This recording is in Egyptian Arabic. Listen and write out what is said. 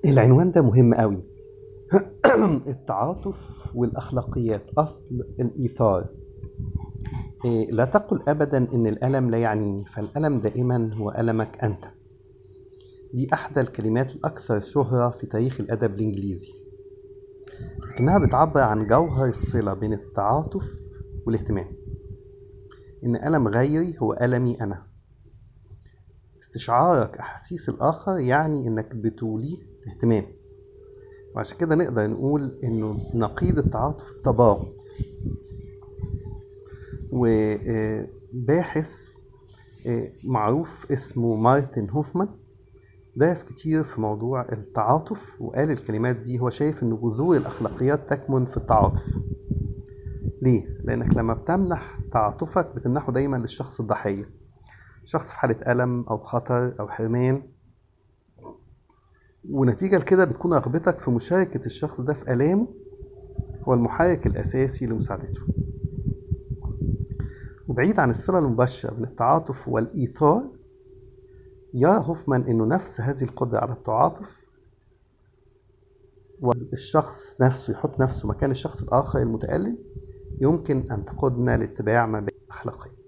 العنوان ده مهم قوي التعاطف والأخلاقيات أصل الإيثار إيه، لا تقل أبدا إن الألم لا يعنيني فالألم دائما هو ألمك أنت دي أحدى الكلمات الأكثر شهرة في تاريخ الأدب الإنجليزي لكنها بتعبر عن جوهر الصلة بين التعاطف والاهتمام إن ألم غيري هو ألمي أنا استشعارك أحاسيس الآخر يعني إنك بتوليه اهتمام وعشان كده نقدر نقول إنه نقيض التعاطف التباغض وباحث معروف اسمه مارتن هوفمان درس كتير في موضوع التعاطف وقال الكلمات دي هو شايف ان جذور الاخلاقيات تكمن في التعاطف ليه؟ لانك لما بتمنح تعاطفك بتمنحه دايما للشخص الضحية شخص في حالة ألم أو خطر أو حرمان ونتيجة لكده بتكون رغبتك في مشاركة الشخص ده في آلامه هو المحرك الأساسي لمساعدته وبعيد عن الصلة المباشرة بين التعاطف والإيثار يرى هوفمان أنه نفس هذه القدرة على التعاطف والشخص نفسه يحط نفسه مكان الشخص الآخر المتألم يمكن أن تقودنا لاتباع مبادئ أخلاقية